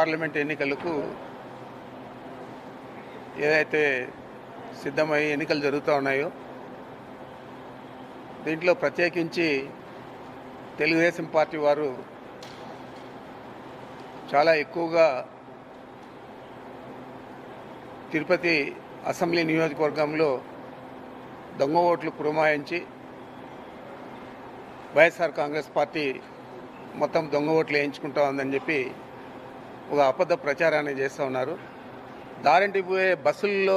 parliament ఎన్నికలకు ఏదైతే సిద్ధమై ఎన్నికలు జరుగుతూ ఉన్నాయో దీంట్లో ప్రత్యేకించి తెలుగుదేశం పార్టీ వారు చాలా ఎక్కువగా తిరుపతి అసెంబ్లీ నియోజకవర్గంలో దొంగ ఓట్లు పురమాయించి వైఎస్ఆర్ కాంగ్రెస్ పార్టీ మొత్తం దొంగ ఓట్లు వేయించుకుంటా ఉందని చెప్పి ఒక అబద్ధ ప్రచారాన్ని చేస్తూ ఉన్నారు దారింటి పోయే బస్సుల్లో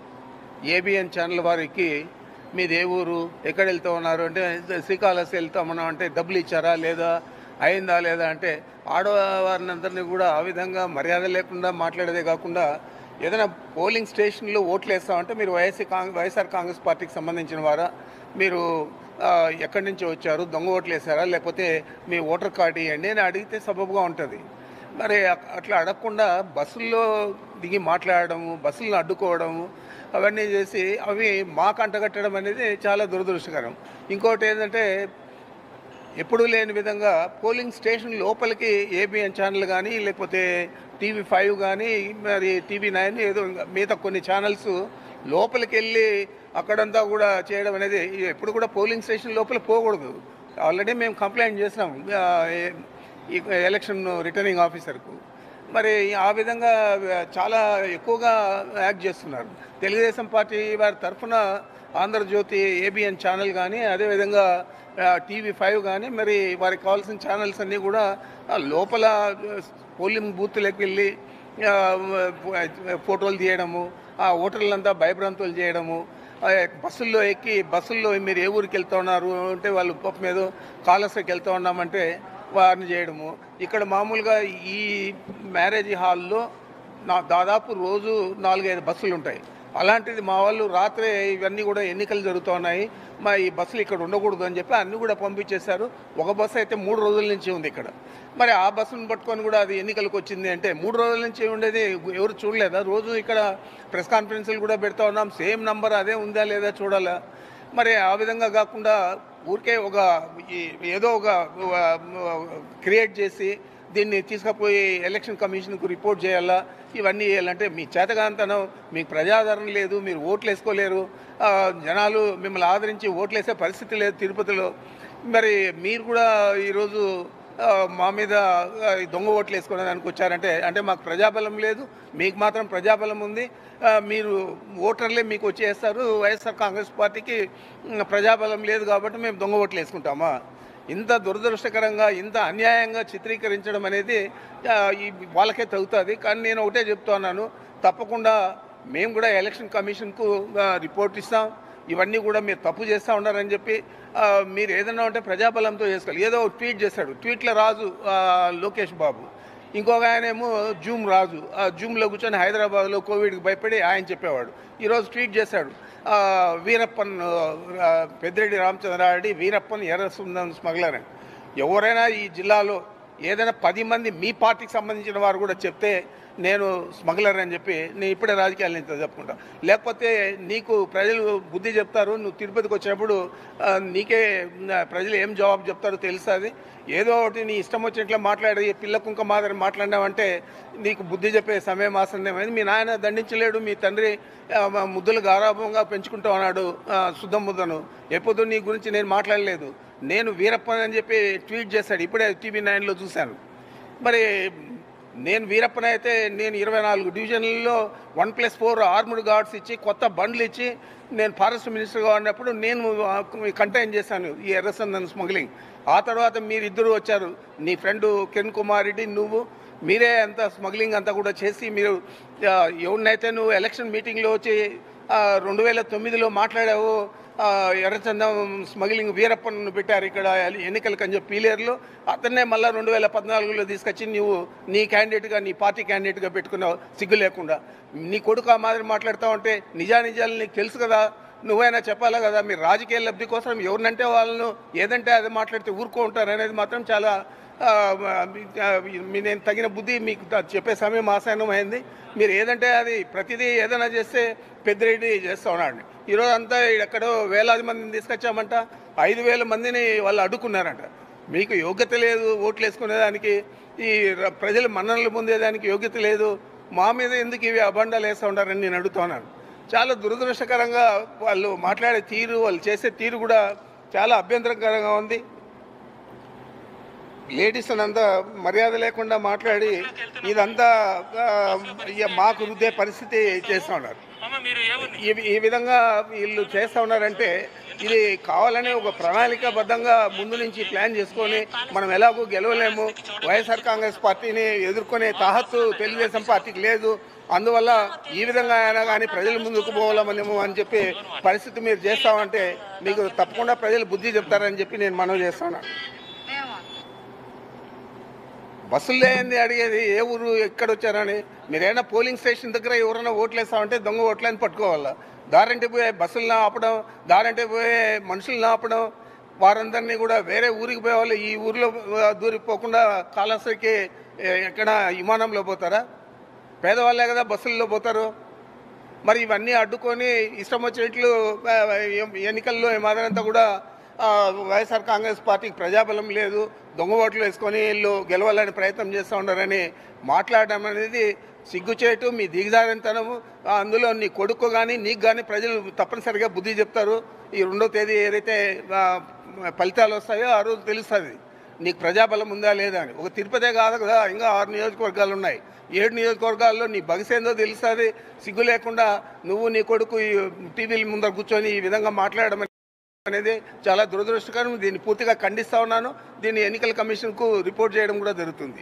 ఏబిఎన్ ఛానల్ వారికి మీది ఏ ఊరు ఎక్కడ వెళ్తూ ఉన్నారు అంటే శ్రీకాళహస్తి వెళ్తామన్నాం అంటే డబ్బులు ఇచ్చారా లేదా అయిందా లేదా అంటే ఆడవారిని అందరినీ కూడా ఆ విధంగా మర్యాద లేకుండా మాట్లాడేదే కాకుండా ఏదైనా పోలింగ్ స్టేషన్లో ఓట్లు వేస్తామంటే మీరు వైఎస్సీ కాంగ్రెస్ వైఎస్ఆర్ కాంగ్రెస్ పార్టీకి సంబంధించిన వారా మీరు ఆ, ఎక్కడి నుంచి వచ్చారు దొంగ ఓట్లు వేసారా లేకపోతే మీ ఓటర్ కార్డు ఇవ్వండి అని అడిగితే సబబుగా ఉంటుంది మరి అ- అట్లా అడగకుండా బస్సుల్లో దిగి మాట్లాడడము బస్సులను అడ్డుకోవడము అవన్నీ చేసి అవి మాకు అంటగట్టడం అనేది చాలా దురదృష్టకరం ఇంకోటి ఏంటంటే ఎప్పుడూ లేని విధంగా పోలింగ్ స్టేషన్ లోపలికి ఏబిఎన్ ఛానల్ కానీ లేకపోతే టీవీ ఫైవ్ కానీ మరి టీవీ నైన్ ఏదో ఇంకా మిగతా కొన్ని ఛానల్స్ లోపలికి వెళ్ళి అక్కడంతా కూడా చేయడం అనేది ఎప్పుడు కూడా పోలింగ్ స్టేషన్ లోపల పోకూడదు ఆల్రెడీ మేము కంప్లైంట్ చేసినాం ఆ, ఏ- ఈ ఎలక్షన్ రిటర్నింగ్ ఆఫీసర్కు మరి ఆ విధంగా చాలా ఎక్కువగా యాక్ట్ చేస్తున్నారు తెలుగుదేశం పార్టీ వారి తరఫున ఆంధ్రజ్యోతి ఏబిఎన్ ఛానల్ కానీ అదేవిధంగా టీవీ ఫైవ్ కానీ మరి వారికి కావాల్సిన ఛానల్స్ అన్నీ కూడా ఆ, లోపల పోలింగ్ బూత్లకు వెళ్ళి ఆ, ఫోటోలు తీయడము ఆ ఓటర్లంతా భయభ్రాంతులు చేయడము ఆ, బస్సుల్లో ఎక్కి బస్సుల్లో మీరు ఏ ఊరికి వెళ్తా ఉన్నారు అంటే వాళ్ళు పాపం మీద కాలర్స్కి వెళ్తా ఉన్నామంటే వారిని చేయడము ఇక్కడ మామూలుగా ఈ మ్యారేజ్ హాల్లో నా దాదాపు రోజు నాలుగైదు బస్సులు ఉంటాయి అలాంటిది మా వాళ్ళు రాత్రే ఇవన్నీ కూడా ఎన్నికలు జరుగుతూ ఉన్నాయి మా ఈ బస్సులు ఇక్కడ ఉండకూడదు అని చెప్పి అన్నీ కూడా పంపించేశారు ఒక బస్సు అయితే మూడు రోజుల నుంచి ఉంది ఇక్కడ మరి ఆ బస్సును పట్టుకొని కూడా అది ఎన్నికలకు వచ్చింది అంటే మూడు రోజుల నుంచి ఉండేది ఎవరు చూడలేదా రోజు ఇక్కడ ప్రెస్ కాన్ఫరెన్స్లు కూడా పెడతా ఉన్నాం సేమ్ నంబర్ అదే ఉందా లేదా చూడాలా మరి ఆ విధంగా కాకుండా ఊరికే ఒక ఈ- ఏదో ఒక క్రియేట్ చేసి దీన్ని తీసుకుపోయి ఎలక్షన్ కమిషన్కు రిపోర్ట్ చేయాలా ఇవన్నీ చేయాలంటే మీ చేతగాంతనం మీకు ప్రజాదరణ లేదు మీరు ఓట్లు వేసుకోలేరు ఆ, జనాలు మిమ్మల్ని ఆదరించి ఓట్లు వేసే పరిస్థితి లేదు తిరుపతిలో మరి మీరు కూడా ఈరోజు ఆ, మా మీద ఆ, ఈ దొంగ ఓట్లు వేసుకోవడానికి వచ్చారంటే అంటే మాకు ప్రజాబలం లేదు మీకు మాత్రం ప్రజాబలం ఉంది ఆ, మీరు ఓటర్లే మీకు వచ్చేస్తారు వైఎస్ఆర్ కాంగ్రెస్ పార్టీకి ఉమ్, ప్రజాబలం లేదు కాబట్టి మేము దొంగ ఓట్లు వేసుకుంటామా ఇంత దురదృష్టకరంగా ఇంత అన్యాయంగా చిత్రీకరించడం అనేది ఆ, ఈ వాళ్ళకే తగ్గుతుంది కానీ నేను ఒకటే చెప్తున్నాను తప్పకుండా మేము కూడా ఎలక్షన్ కమిషన్కు ఆ, రిపోర్ట్ ఇస్తాం ఇవన్నీ కూడా మీరు తప్పు చేస్తూ ఉన్నారని చెప్పి ఆ, మీరు ఏదైనా ఉంటే ప్రజాబలంతో చేసుకోవాలి ఏదో ఒక ట్వీట్ చేశాడు ట్వీట్ల రాజు ఆ, లోకేష్ బాబు ఇంకొక ఆయన ఏమో జూమ్ రాజు ఆ జూమ్లో కూర్చొని హైదరాబాద్లో కోవిడ్కి భయపడి ఆయన చెప్పేవాడు ఈరోజు ట్వీట్ చేశాడు ఆ, వీరప్పన్ ఆ, పెద్దిరెడ్డి రామచంద్రారెడ్డి వీరప్పన్ ఎర్ర సుందరం స్మగ్లర్ అని ఎవరైనా ఈ జిల్లాలో ఏదైనా పది మంది మీ పార్టీకి సంబంధించిన వారు కూడా చెప్తే నేను స్మగ్లర్ అని చెప్పి నేను ఇప్పుడే రాజకీయాల నుంచి చెప్పుకుంటా లేకపోతే నీకు ప్రజలు బుద్ధి చెప్తారు నువ్వు తిరుపతికి వచ్చినప్పుడు ఆ, నీకే ఆ, ప్రజలు ఏం జవాబు చెప్తారో తెలుస్తుంది ఏదో ఒకటి నీ ఇష్టం వచ్చినట్లు మాట్లాడి పిల్ల కుంక మాదిరి మాట్లాడినావంటే నీకు బుద్ధి చెప్పే సమయం ఆసన్నమైంది మీ నాయన దండించలేడు మీ తండ్రి ఆ, మ- ముద్దులు గారాభంగా పెంచుకుంటా ఉన్నాడు ఆ, శుద్ధ ముద్దను ఎప్పుడు నీ గురించి నేను మాట్లాడలేదు నేను వీరప్పన్ అని చెప్పి ట్వీట్ చేశాడు ఇప్పుడే టీవీ నైన్లో చూశాను మరి నేను వీరప్పన అయితే నేను ఇరవై నాలుగు డివిజన్లలో one plus four armed guards ఇచ్చి కొత్త బండ్లు ఇచ్చి నేను ఫారెస్ట్ మినిస్టర్గా ఉన్నప్పుడు నేను కంటైన్ చేశాను ఈ ఎర్రసందన్ స్మగ్లింగ్ ఆ తర్వాత మీరిద్దరూ వచ్చారు నీ ఫ్రెండ్ కిరణ్ కుమార్ రెడ్డి నువ్వు మీరే అంత స్మగ్లింగ్ అంతా కూడా చేసి మీరు ఆ, ఎవరినైతే నువ్వు ఎలక్షన్ మీటింగ్లో వచ్చి ఆ, రెండు వేల తొమ్మిదిలో మాట్లాడావు ఆ, ఎర్రచందం స్మగ్లింగ్ వీరప్పను పెట్టారు ఇక్కడ ఎన్నికలకు అని చెప్పి పీలేరులో అతన్నే మళ్ళీ రెండు వేల పద్నాలుగులో తీసుకొచ్చి నువ్వు నీ క్యాండిడేట్గా నీ పార్టీ క్యాండిడేట్గా పెట్టుకున్నావు సిగ్గు లేకుండా నీ కొడుకు ఆ మాదిరి మాట్లాడుతూ ఉంటే నిజానిజాలు నీకు తెలుసు కదా నువ్వైనా చెప్పాలా కదా మీరు రాజకీయ లబ్ధి కోసం ఎవరినంటే వాళ్ళను ఏదంటే అది మాట్లాడితే ఊరుకో ఉంటారు అనేది మాత్రం చాలా ఆ, ఆ, మీ- నేను తగిన బుద్ధి మీకు త- చెప్పే సమయం ఆసనం అయింది మీరు ఏదంటే అది ప్రతిదీ ఏదైనా చేస్తే పెద్దిరెడ్డి చేస్తూ ఉన్నాడు ఈరోజు అంతా ఎక్కడో వేలాది మందిని తీసుకొచ్చామంట ఐదు వేల మందిని వాళ్ళు అడ్డుకున్నారంట మీకు యోగ్యత లేదు ఓట్లు వేసుకునేదానికి ఈ ర- ప్రజల మన్ననలు పొందేదానికి యోగ్యత లేదు మా మీద ఎందుకు ఇవి అబండాలు వేస్తూ ఉంటారని నేను అడుగుతున్నాను చాలా దురదృష్టకరంగా వాళ్ళు మాట్లాడే తీరు వాళ్ళు చేసే తీరు కూడా చాలా అభ్యంతరకరంగా ఉంది లేడీస్ అంతా మర్యాద లేకుండా మాట్లాడి ఇదంతా ఆ, ఇక మాకు రుద్దే పరిస్థితి చేస్తూ ఉన్నారు అమ్మ మీరు ఏ ఊరిని ఈ ఈ విధంగా వీళ్ళు చేస్తూ ఉన్నారంటే ఇది కావాలనే ఒక ప్రణాళికాబద్ధంగా ముందు నుంచి ప్లాన్ చేసుకొని మనం ఎలాగో గెలవలేము వైఎస్ఆర్ కాంగ్రెస్ పార్టీని ఎదుర్కొనే తాహత్తు తెలుగుదేశం పార్టీకి లేదు అందువల్ల ఈ విధంగా అయినా కానీ ప్రజల ముందుకు పోవాలమనేమో అని చెప్పి పరిస్థితి మీరు చేస్తామంటే మీకు తప్పకుండా ప్రజలు బుద్ధి చెప్తారని చెప్పి నేను మనవి చేస్తాను బస్సుల్లో ఏంది అడిగేది ఏ ఊరు ఎక్కడ వచ్చారని మీరైనా పోలింగ్ స్టేషన్ దగ్గర ఎవరైనా ఓట్లు వేస్తామంటే దొంగ ఓట్లని పట్టుకోవాలా దారంటే పోయే బస్సులను ఆపడం దారంటే పోయే మనుషులను ఆపడం వారందరినీ కూడా వేరే ఊరికి పోయే వాళ్ళు ఈ ఊరిలో ఆ, దూరిపోకుండా కాళహస్తికి ఏ, ఎక్కడ విమానంలో పోతారా పేదవాళ్ళే కదా బస్సుల్లో పోతారు మరి ఇవన్నీ అడ్డుకొని ఇష్టం వచ్చినట్లు ఆ, ఎం- ఎన్నికల్లో ఏమాదనంతా కూడా ఆ, వైఎస్ఆర్ కాంగ్రెస్ పార్టీకి ప్రజాబలం లేదు దొంగ ఓట్లు వేసుకొని వీళ్ళు గెలవాలని ప్రయత్నం చేస్తూ ఉన్నారని మాట్లాడడం అనేది సిగ్గుచేటు మీ దిగజారింతనము ఆ, అందులో నీ కొడుకు కానీ నీకు కానీ ప్రజలు తప్పనిసరిగా బుద్ధి చెప్తారు ఈ రెండో తేదీ ఏదైతే ఆ, ఫలితాలు వస్తాయో ఆ రోజు తెలుస్తుంది నీకు ప్రజాబలం ఉందా లేదా అని ఒక తిరుపతే కాదు కదా ఇంకా ఆరు నియోజకవర్గాలు ఉన్నాయి ఏడు నియోజకవర్గాల్లో నీ బగసేందో తెలుస్తుంది సిగ్గు లేకుండా నువ్వు నీ కొడుకు ఈ టీవీల ముందర కూర్చొని ఈ విధంగా మాట్లాడడం అనేది చాలా దురదృష్టకరం దీన్ని పూర్తిగా ఖండిస్తా ఉన్నాను దీన్ని ఎన్నికల కమిషన్కు రిపోర్ట్ చేయడం కూడా జరుగుతుంది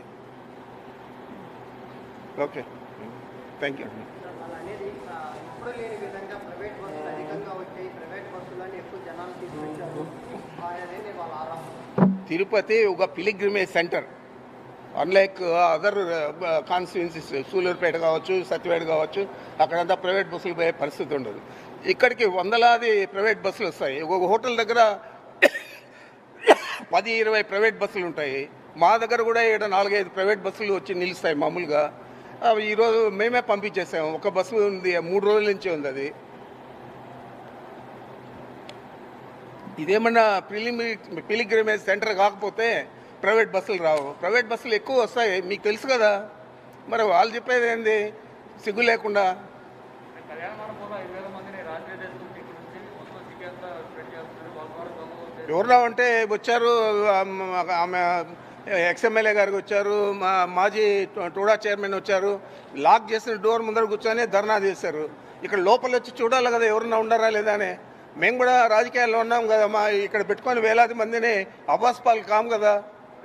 ఓకే థ్యాంక్ యూ వాళ్ళు అనేది ఆ, ఎప్పుడూ లేని విధంగా ప్రైవేట్ బస్సులు అధికంగా వచ్చాయి ప్రైవేట్ బస్సులని ఎక్కువ జనాలు తీసుకొచ్చారు అనేది వాళ్ళ ఆరోపణ తిరుపతి ఒక pilgrimage centre unlike other constituencies Sullurpeta కావచ్చు సత్యవేడ కావచ్చు అక్కడంతా ప్రైవేట్ బస్సులు పోయే పరిస్థితి ఉండదు ఇక్కడికి వందలాది ప్రైవేట్ బస్సులు వస్తాయి ఒక హోటల్ దగ్గర పది ఇరవై ప్రైవేట్ బస్సులు ఉంటాయి మా దగ్గర కూడా ఇక్కడ నాలుగైదు ప్రైవేట్ బస్సులు వచ్చి నిలుస్తాయి మామూలుగా అవి ఈరోజు మేమే పంపించేసాము ఒక బస్సు ఉంది మూడు రోజుల నుంచి ఉంది అది ఇదేమన్నా ప్రిలిమి పిలిగ్రిమేజ్ సెంటర్ కాకపోతే ప్రైవేట్ బస్సులు రావు ప్రైవేట్ బస్సులు ఎక్కువ వస్తాయి మీకు తెలుసు కదా మరి వాళ్ళు చెప్పేది ఏంది సిగ్గు లేకుండా కళ్యాణ మండపంలో ఐదు వేల మందిని రాత్రి చేసుకుంటే ఇక్కడ నుంచి మొత్తం సిటీ అంతా స్ప్రెడ్ చేస్తున్నారు వాళ్ళ ద్వారా దొంగ ఓట్లు ఎవరురా అంటే వచ్చారు ఆమె- ఆమె ఎక్స్ఎమ్మెల్యే గారికి వచ్చారు మా మాజీ టూడా చైర్మన్ వచ్చారు లాక్ చేసిన డోర్ ముందర కూర్చొని ధర్నా చేశారు ఇక్కడ లోపల వచ్చి చూడాలి కదా ఎవరన్నా ఉన్నారా లేదా అని మేము కూడా రాజకీయాల్లో ఉన్నాం కదా మా ఇక్కడ పెట్టుకొని వేలాది మందిని అబాస్పాలు కాము కదా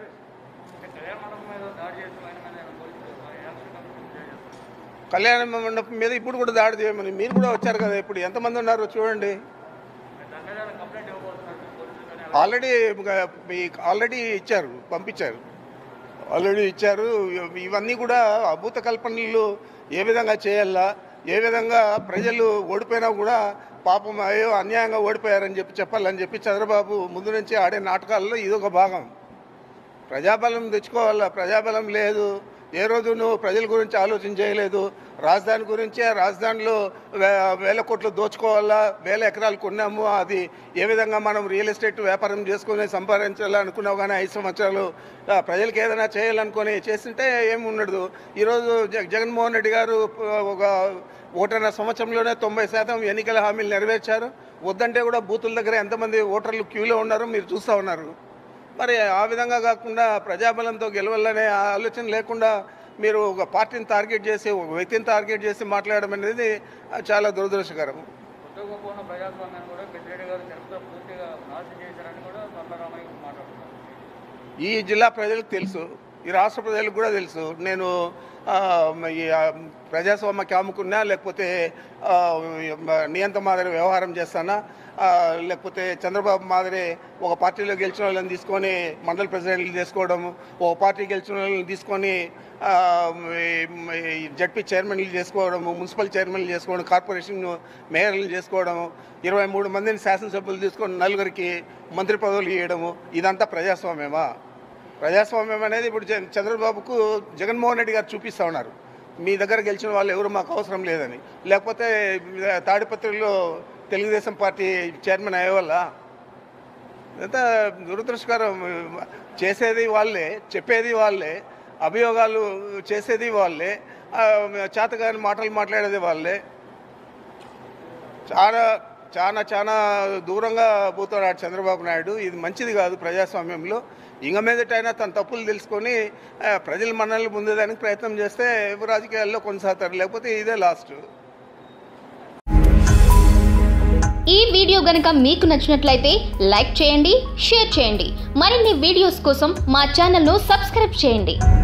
అంటే కళ్యాణ మండపం మీద దాడి చేసిన ఆయన మీద ఏమైనా పోలీసులు మరి ఎలక్షన్ కమిషన్ చేస్తారు కళ్యాణ మండపం మీద ఇప్పుడు కూడా దాడి చేయమని మీరు కూడా వచ్చారు కదా ఇప్పుడు ఎంతమంది ఉన్నారు చూడండి దాని మీద కంప్లైంట్ ఇవ్వబోతున్నారు పోలీసులు కానీ ఆల్రెడీ మీకు ఆల్రెడీ ఇచ్చారు పంపించారు ఆల్రెడీ ఇచ్చారు ఇవ- ఇవన్నీ కూడా అభూత కల్పనలు ఏ విధంగా చేయాలా ఏ విధంగా ప్రజలు ఓడిపోయినా కూడా పాపం అయ్యో అన్యాయంగా ఓడిపోయారని చెప్పి చెప్పాలని చెప్పి చంద్రబాబు ముందు నుంచి ఆడే నాటకాల్లో ఇదొక భాగం ప్రజాబలం తెచ్చుకోవాలా ప్రజాబలం లేదు ఏ రోజు నువ్వు ప్రజల గురించి ఆలోచన చేయలేదు రాజధాని గురించి ఆ రాజధానిలో వే- వేల కోట్లు దోచుకోవాలా వేల ఎకరాలు కొన్నాము అది ఏ విధంగా మనం రియల్ ఎస్టేట్ వ్యాపారం చేసుకుని సంపాదించాలనుకున్నావు కానీ ఐదు సంవత్సరాలు ఆ, ప్రజలకు ఏదైనా చేయాలనుకొని చేస్తుంటే ఏమి ఉండదు ఈరోజు జ జగన్మోహన్ రెడ్డి గారు ఆ, ఒక ఓటర్ల సంవత్సరంలోనే తొంభై శాతం ఎన్నికల హామీలు నెరవేర్చారు వద్దంటే కూడా బూతుల దగ్గర ఎంతమంది ఓటర్లు క్యూలో ఉన్నారో మీరు చూస్తూ ఉన్నారు మరి ఆ విధంగా కాకుండా ప్రజాబలంతో గెలవాలనే ఆలోచన లేకుండా మీరు ఒక పార్టీని టార్గెట్ చేసి ఒక వ్యక్తిని టార్గెట్ చేసి మాట్లాడడం అనేది చాలా దురదృష్టకరం కొత్త గొప్ప ఉన్న ప్రజాస్వామ్యాన్ని కూడా పెద్దిరెడ్డి గారు తిరుపతిలో పూర్తిగా నాశనం చేశారని కూడా సర్వరామయ్య మాట్లాడుతున్నారు ఈ జిల్లా ప్రజలకు తెలుసు ఈ రాష్ట్ర ప్రజలకు కూడా తెలుసు నేను ఆ, ఈ ఆ, ప్రజాస్వామ్యకి అమ్ముకున్నా లేకపోతే ఆ, నియంత మాదిరి వ్యవహారం చేస్తానా ఆ, లేకపోతే చంద్రబాబు మాదిరి ఒక పార్టీలో గెలిచిన వాళ్ళని తీసుకొని మండల ప్రెసిడెంట్లు చేసుకోవడము ఒక పార్టీ గెలిచిన వాళ్ళని తీసుకొని ఆ, ఈ జడ్పీ చైర్మన్లు చేసుకోవడము మున్సిపల్ చైర్మన్లు చేసుకోవడం కార్పొరేషన్ మేయర్లు చేసుకోవడము ఇరవై మూడు మందిని శాసనసభ్యులు తీసుకొని నలుగురికి మంత్రి పదవులు ఇవ్వడము ఇదంతా ప్రజాస్వామ్యమా ప్రజాస్వామ్యం అనేది ఇప్పుడు జ- చంద్రబాబుకు జగన్మోహన్ రెడ్డి గారు చూపిస్తూ ఉన్నారు మీ దగ్గర గెలిచిన వాళ్ళు ఎవరు మాకు అవసరం లేదని లేకపోతే తాడిపత్రిలో తెలుగుదేశం పార్టీ చైర్మన్ అయ్యేవల్ల అంతా దురదృష్టకరం చేసేది వాళ్ళే చెప్పేది వాళ్ళే అభియోగాలు చేసేది వాళ్ళే ఆ, చేతగాని మాటలు మాట్లాడేది వాళ్ళే చాలా చాలా చాలా దూరంగా పోతున్నాడు చంద్రబాబు నాయుడు ఇది మంచిది కాదు ప్రజాస్వామ్యంలో ఇంక మీదటైనా తన తప్పులు తెలుసుకొని ఆ, ప్రజల మనల్ని ముందేదానికి ప్రయత్నం చేస్తే రాజకీయాల్లో కొనసాగుతారు లేకపోతే ఇదే లాస్ట్ ఈ వీడియో గనుక మీకు నచ్చినట్లయితే లైక్ చేయండి షేర్ చేయండి మరిన్ని వీడియోస్ కోసం మా ఛానల్ను సబ్స్క్రైబ్ చేయండి